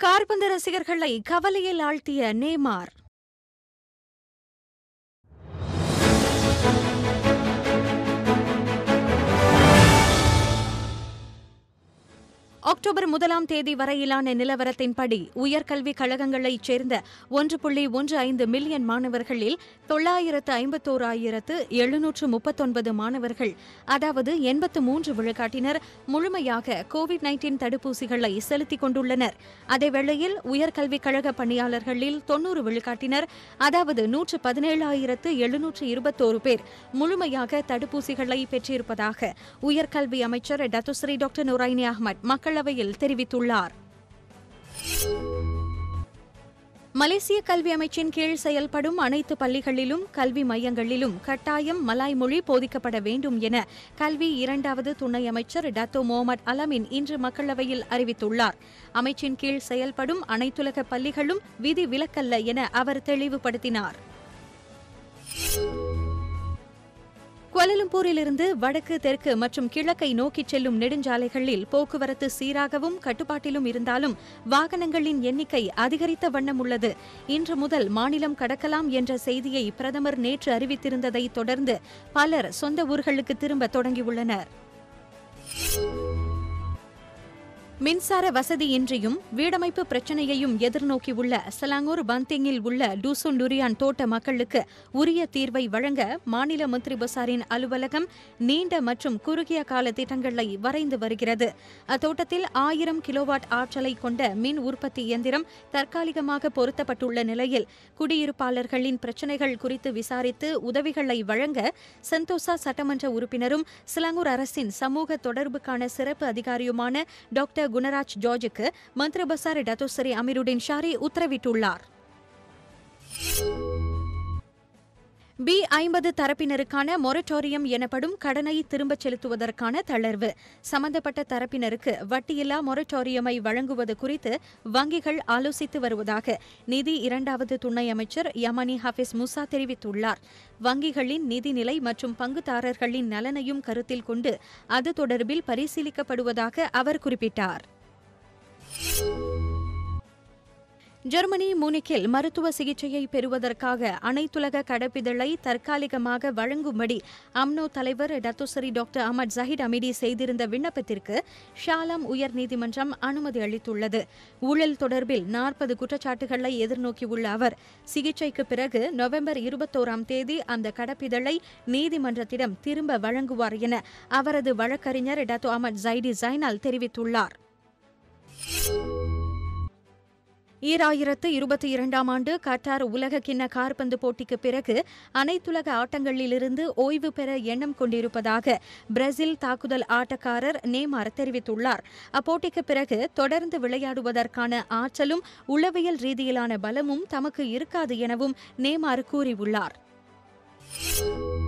கார்பந்து ரசிகர்களை கவலையில் ஆழ்த்திய Neymar October முதலாம் தேதி வரையிலான நிலவரத்தின்படி உயர்கல்விக் கழகங்களைச் சேர்ந்த ஒன்று புள்ளி ஒன்று ஐந்து மில்லியன் மாணவர்களில் தொள்ளாயிரத்து ஐம்பத்தோராயிரத்து எழுநூற்று முப்பத்தொன்பது மாணவர்கள் அதாவது எண்பத்து மூன்று விழுக்காட்டினர் முழுமையாக கோவிட் நைன்டீன் தடுப்பூசிகளை செலுத்திக் கொண்டுள்ளனர் அதேவேளையில் உயர்கல்விக் கழக பணியாளர்களில் தொன்னூறு விழுக்காட்டினர் அதாவது நூற்று பதினேழாயிரத்து எழுநூற்று இருபத்தோரு பேர் முழுமையாக தடுப்பூசிகளை பெற்றிருப்பதாக உயர்கல்வி அமைச்சர் டத்துஸ்ரீ டாக்டர் நுரைனி அஹ்மத் மக்களவையில் தெரிவித்துள்ளார் மலேசிய கல்வி அமைச்சின் கீழ் செயல்படும் அனைத்து பள்ளிகளிலும் கல்வி மையங்களிலும் கட்டாயம் மலாய் மொழி போதிக்கப்பட வேண்டும் என கல்வி இரண்டாவது துணை அமைச்சர் டத்தோ முகமது அலமின் இன்று மக்களவையில் அறிவித்துள்ளார் அமைச்சின் கீழ் செயல்படும் அனைத்துலக பள்ளிகளும் விதி விலக்கல்ல என அவர் தெளிவுபடுத்தினார் குவாலலம்பூரிலிருந்து வடக்கு தெற்கு மற்றும் கிழக்கை நோக்கிச் செல்லும் நெடுஞ்சாலைகளில் போக்குவரத்து சீராகவும் கட்டுப்பாட்டிலும் இருந்தாலும் வாகனங்களின் எண்ணிக்கை அதிகரித்த வண்ணம் உள்ளது இன்று முதல் மாநிலம் கடக்கலாம் என்ற செய்தியை பிரதமர் நேற்று அறிவித்திருந்ததை தொடர்ந்து பலர் சொந்த ஊர்களுக்கு திரும்ப தொடங்கியுள்ளனர் மின்சார வசதியின்றியும் வீடமைப்பு பிரச்சனையையும் எதிர்நோக்கியுள்ள சலாங்கூர் பந்திங்கில் உள்ள டூசுன் டுரியான் தோட்ட மக்களுக்கு உரிய தீர்வை வழங்க மாநில மந்திரி பசாரின் அலுவலகம் நீண்ட மற்றும் குறுகிய கால திட்டங்களை வரைந்து வருகிறது அத்தோட்டத்தில் ஆயிரம் கிலோவாட் ஆற்றலை கொண்ட மின் உற்பத்தி இயந்திரம் தற்காலிகமாக பொருத்தப்பட்டுள்ள நிலையில் குடியிருப்பாளர்களின் பிரச்சினைகள் குறித்து விசாரித்து உதவிகளை வழங்க சந்தோசா சட்டமன்ற உறுப்பினரும் சிலாங்கூர் அரசின் சமூக தொடர்புக்கான சிறப்பு அதிகாரியுமான டாக்டர் குணராஜ் ஜார்ஜுக்கு மந்திரி பசார் டத்தோசரி அமீருddin ஷாரி உத்தரவிட்டுள்ளார் பி ஐம்பது தரப்பினருக்கான மொரட்டோரியம் எனப்படும் கடனை திரும்பச் செலுத்துவதற்கான தளர்வு சம்பந்தப்பட்ட தரப்பினருக்கு வட்டியில்லா மொரட்டோரியமை வழங்குவது குறித்து வங்கிகள் ஆலோசித்து வருவதாக நிதி இரண்டாவது துணை அமைச்சர் யமனி ஹாஃபிஸ் முசா தெரிவித்துள்ளார் வங்கிகளின் நிதிநிலை மற்றும் பங்குதாரர்களின் நலனையும் கருத்தில் கொண்டு அது தொடர்பில் பரிசீலிக்கப்படுவதாக அவர் குறிப்பிட்டார் ஜெர்மனி மூனிக்கில் மருத்துவ சிகிச்சையை பெறுவதற்காக அனைத்துலக கடப்பிதழை தற்காலிகமாக வழங்கும்படி அம்னோ தலைவர் Datuk Seri doctor Ahmad Zahid Hamidi செய்திருந்த விண்ணப்பத்திற்கு ஷாலாம் உயர்நீதிமன்றம் அனுமதி அளித்துள்ளது ஊழல் தொடர்பில் நாற்பது குற்றச்சாட்டுகளை எதிர்நோக்கியுள்ள அவர் சிகிச்சைக்கு பிறகு நவம்பர் இருபத்தோராம் தேதி அந்த கடப்பிதழை நீதிமன்றத்திடம் திரும்ப வழங்குவார் என அவரது வழக்கறிஞர் டத்து அஹமத் ஜைடி ஜைனால் தெரிவித்துள்ளார் ஈராயிரத்து இருபத்தி இரண்டாம் ஆண்டு கட்டார் உலக கிண்ண கார்பந்து போட்டிக்கு பிறகு அனைத்துலக ஆட்டங்களிலிருந்து ஓய்வு பெற எண்ணம் கொண்டிருப்பதாக பிரேசில் தாக்குதல் ஆட்டக்காரர் நேமார் தெரிவித்துள்ளார் அப்போட்டிக்கு பிறகு தொடர்ந்து விளையாடுவதற்கான ஆற்றலும் உளவியல் ரீதியிலான பலமும் தமக்கு இருக்காது எனவும் நேமார் கூறியுள்ளார்